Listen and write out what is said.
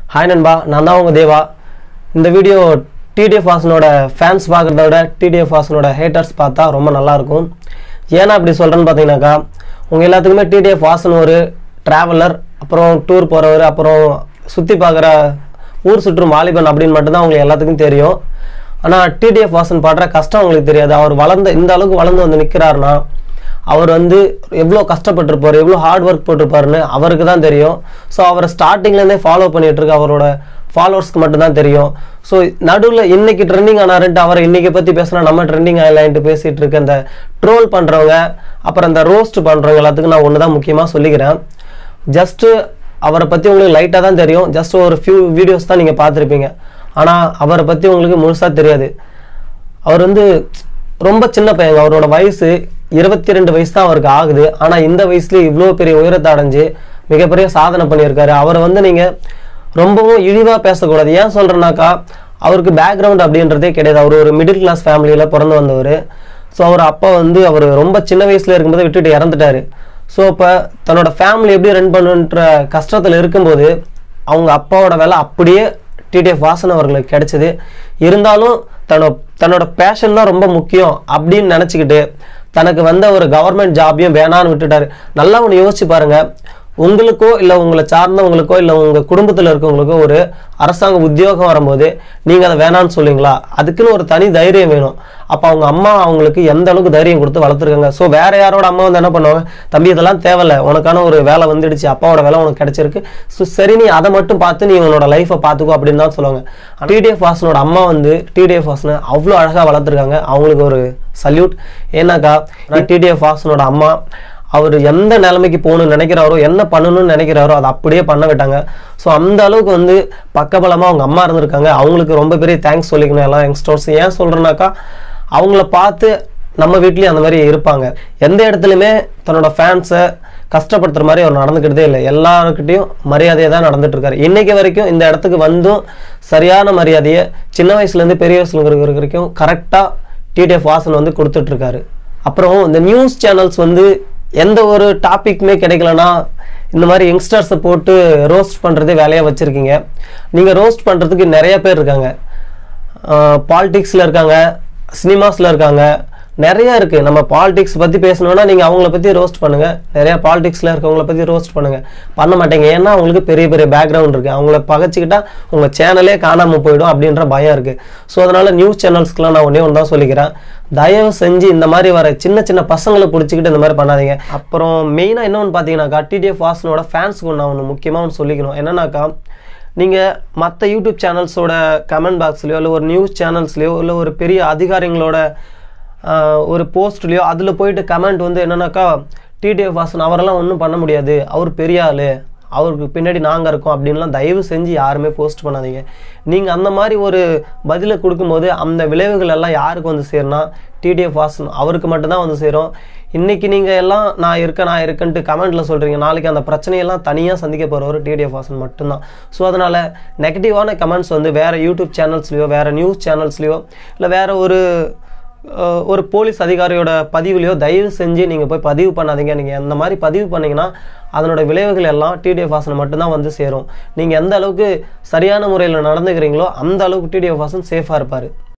hi நண்பா நான் தான் உங்கள் தேவா இந்த வீடியோ டிடிஎஃப் வாசனோட ஃபேன்ஸ் பார்க்குறத விட டிடிஎஃப் வாசனோட ஹேட்டர்ஸ் பார்த்தா ரொம்ப நல்லாயிருக்கும் ஏன்னா அப்படி சொல்கிறேன்னு பார்த்தீங்கன்னாக்கா உங்கள் எல்லாத்துக்குமே டிடிஎஃப் வாசன் ஒரு ட்ராவலர் அப்புறம் டூர் போகிறவர் அப்புறம் சுற்றி பார்க்குற ஊர் சுற்றும் வாலிபன் அப்படின்னு மட்டும்தான் உங்களுக்கு எல்லாத்துக்கும் தெரியும் ஆனால் டிடிஎஃப் வாசன் பாடுற கஷ்டம் உங்களுக்கு தெரியாது அவர் வளர்ந்த இந்த அளவுக்கு வளர்ந்து வந்து நிற்கிறாருன்னா அவர் வந்து எவ்வளோ கஷ்டப்பட்டிருப்பார் எவ்வளோ ஹார்ட் ஒர்க் போட்டிருப்பாருன்னு அவருக்கு தான் தெரியும் ஸோ அவரை ஸ்டார்டிங்லேருந்தே ஃபாலோ பண்ணிட்டு இருக்க அவரோட ஃபாலோவர்ஸ்க்கு மட்டும்தான் தெரியும் ஸோ நடுவில் இன்னைக்கு ட்ரெண்டிங் ஆனாருன்ட்டு அவரை இன்னைக்கு பற்றி பேசினா நம்ம ட்ரெண்டிங் ஆகலான்ட்டு பேசிகிட்டு இருக்க இந்த ட்ரோல் பண்ணுறவங்க அப்புறம் இந்த ரோஸ்ட் பண்ணுறவங்க எல்லாத்துக்கும் நான் ஒன்று தான் முக்கியமாக சொல்லிக்கிறேன் ஜஸ்ட்டு அவரை பற்றி உங்களுக்கு லைட்டாக தான் தெரியும் ஜஸ்ட் ஒரு ஃபியூ வீடியோஸ் தான் நீங்கள் பார்த்துருப்பீங்க ஆனால் அவரை பற்றி உங்களுக்கு முழுசாக தெரியாது அவர் வந்து ரொம்ப சின்ன பையங்க அவரோட வயசு இருபத்தி ரெண்டு வயசு தான் அவருக்கு ஆகுது ஆனால் இந்த வயசுல இவ்வளோ பெரிய உயரத்தை அடைஞ்சு மிகப்பெரிய சாதனை பண்ணியிருக்காரு அவரை வந்து நீங்கள் ரொம்பவும் இழிவாக பேசக்கூடாது ஏன் சொல்கிறேன்னாக்கா அவருக்கு பேக்ரவுண்ட் அப்படின்றதே கிடையாது அவர் ஒரு மிடில் கிளாஸ் ஃபேமிலியில் பிறந்து வந்தவர் ஸோ அவர் அப்பா வந்து அவர் ரொம்ப சின்ன வயசில் இருக்கும்போது விட்டுட்டு இறந்துட்டாரு ஸோ இப்போ தன்னோட ஃபேமிலி எப்படி ரன் பண்ணுன்ற கஷ்டத்தில் இருக்கும்போது அவங்க அப்பாவோட வேலை அப்படியே டிடிஎஃப் வாசன் அவர்களுக்கு கிடைச்சது இருந்தாலும் தன்னோட தன்னோட பேஷன் தான் ரொம்ப முக்கியம் அப்படின்னு நினச்சிக்கிட்டு தனக்கு வந்த ஒரு கவர்மெண்ட் ஜாபையும் வேணான்னு விட்டுட்டாரு நல்லா ஒன்று யோசிச்சு பாருங்க உங்களுக்கோ இல்லை உங்களை சார்ந்தவங்களுக்கோ இல்லை உங்கள் குடும்பத்தில் இருக்கவங்களுக்கோ ஒரு அரசாங்க உத்தியோகம் வரும்போது நீங்கள் அதை வேணான்னு சொல்லுவீங்களா அதுக்குன்னு ஒரு தனி தைரியம் வேணும் அப்போ அவங்க அம்மா அவங்களுக்கு எந்த அளவுக்கு தைரியம் கொடுத்து வளர்த்துருக்காங்க ஸோ வேற யாரோட அம்மா வந்து என்ன பண்ணுவாங்க தம்பி இதெல்லாம் தேவையில்ல உனக்கான ஒரு வேலை வந்துடுச்சு அப்பாவோட வேலை உனக்கு கிடைச்சிருக்கு ஸோ சரி நீ அதை மட்டும் பார்த்து நீ உன்னோட லைஃப்பை பார்த்துக்கோ அப்படின்னு தான் சொல்லுவாங்க டிடிஎஃப் வாசனோட அம்மா வந்து டிடிஎஃப் வாசனை அவ்வளோ அழகாக வளர்த்துருக்காங்க அவங்களுக்கு ஒரு சல்யூட் ஏன்னாக்கா டிடிஎஃப் வாசனோட அம்மா அவர் எந்த நிலைமைக்கு போகணும்னு நினைக்கிறாரோ என்ன பண்ணணும்னு நினைக்கிறாரோ அதை அப்படியே பண்ண விட்டாங்க ஸோ அந்த அளவுக்கு வந்து பக்கபலமாக அவங்க அம்மா இருந்திருக்காங்க அவங்களுக்கு ரொம்ப பெரிய தேங்க்ஸ் சொல்லிக்கணும் எல்லா யங்ஸ்டர்ஸ் ஏன் சொல்கிறேன்னாக்கா அவங்கள பார்த்து நம்ம வீட்லேயும் அந்த மாதிரி இருப்பாங்க எந்த இடத்துலையுமே தன்னோட ஃபேன்ஸை கஷ்டப்படுத்துற மாதிரி அவர் நடந்துக்கிட்டதே இல்லை எல்லாருக்கிட்டையும் மரியாதையை தான் நடந்துட்டு இருக்காரு இன்னைக்கு வரைக்கும் இந்த இடத்துக்கு வந்தும் சரியான மரியாதையை சின்ன வயசுலேருந்து பெரிய வயசுல வரைக்கும் கரெக்டாக டிடிஎஃப் வாசன் வந்து கொடுத்துட்டு இருக்காரு அப்புறம் இந்த நியூஸ் சேனல்ஸ் வந்து எந்த ஒரு டாபிக்மே கிடைக்கலனா இந்த மாதிரி யங்ஸ்டர்ஸை போட்டு ரோஸ்ட் பண்ணுறதே வேலையாக வச்சுருக்கீங்க நீங்கள் ரோஸ்ட் பண்ணுறதுக்கு நிறைய பேர் இருக்காங்க பாலிடிக்ஸில் இருக்காங்க சினிமாஸில் இருக்காங்க நிறைய இருக்குது நம்ம பாலிடிக்ஸ் பற்றி பேசணுன்னா நீங்கள் அவங்கள பற்றி ரோஸ்ட் பண்ணுங்கள் நிறைய பாலிடிக்ஸில் இருக்கவங்கள பற்றி ரோஸ்ட் பண்ணுங்கள் பண்ண மாட்டேங்க ஏன்னா அவங்களுக்கு பெரிய பெரிய பேக்ரவுண்ட் இருக்குது அவங்கள பகைச்சிக்கிட்டா உங்கள் சேனலே காணாமல் போயிடும் அப்படின்ற பயம் இருக்குது ஸோ அதனால் நியூஸ் சேனல்ஸ்க்குலாம் நான் ஒன்றே ஒன்று தான் சொல்லிக்கிறேன் தயவு செஞ்சு இந்த மாதிரி வர சின்ன சின்ன பசங்களை பிடிச்சிக்கிட்டு இந்த மாதிரி பண்ணாதீங்க அப்புறம் மெயினாக என்ன ஒன்று பார்த்தீங்கன்னாக்கா டிடிஎஃப் வாசனோட ஃபேன்ஸுக்கு நான் ஒன்று முக்கியமாக ஒன்று சொல்லிக்கணும் என்னன்னாக்கா நீங்கள் மற்ற யூடியூப் சேனல்ஸோட கமெண்ட் பாக்ஸ்லையோ இல்லை ஒரு நியூஸ் சேனல்ஸ்லையோ இல்லை ஒரு பெரிய அதிகாரிங்களோட ஆஹ், ஒரு போஸ்ட்லேயோ அதில் போயிட்டு கமெண்ட் வந்து என்னன்னாக்கா டிடிஎஃப் வாசன் அவரெல்லாம் ஒன்றும் பண்ண முடியாது அவர் பெரிய ஆள் அவருக்கு பின்னாடி நாங்கள் இருக்கோம் அப்படின்லாம் தயவு செஞ்சு யாருமே போஸ்ட் பண்ணாதீங்க நீங்கள் அந்த மாதிரி ஒரு பதிலை கொடுக்கும்போது அந்த விளைவுகள் எல்லாம் யாருக்கு வந்து சேரும்னா டிடிஎஃப் வாசன் அவருக்கு மட்டும்தான் வந்து சேரும் இன்னைக்கு நீங்கள் எல்லாம் நான் இருக்கேன் நான் இருக்கேன்ட்டு கமெண்ட்டில் சொல்கிறீங்க நாளைக்கு அந்த பிரச்சனையெல்லாம் தனியாக சந்திக்க போகிறவர் டிடிஎஃப் வாசன் மட்டும்தான் ஸோ அதனால் நெகட்டிவான கமெண்ட்ஸ் வந்து வேறு யூடியூப் சேனல்ஸ்லையோ வேறு நியூஸ் சேனல்ஸ்லையோ இல்லை வேறு ஒரு அஹ், ஒரு போலீஸ் அதிகாரியோட பதிவுலையோ தயவு செஞ்சு நீங்கள் போய் பதிவு பண்ணாதீங்க நீங்கள் அந்த மாதிரி பதிவு பண்ணீங்கன்னா அதனோட விளைவுகள் எல்லாம் டிடிஎஃப் வாசன் மட்டும்தான் வந்து சேரும் நீங்கள் எந்த அளவுக்கு சரியான முறையில் நடந்துக்கிறீங்களோ அந்த அளவுக்கு டிடிஎஃப் வாசன் சேஃபாக இருப்பார்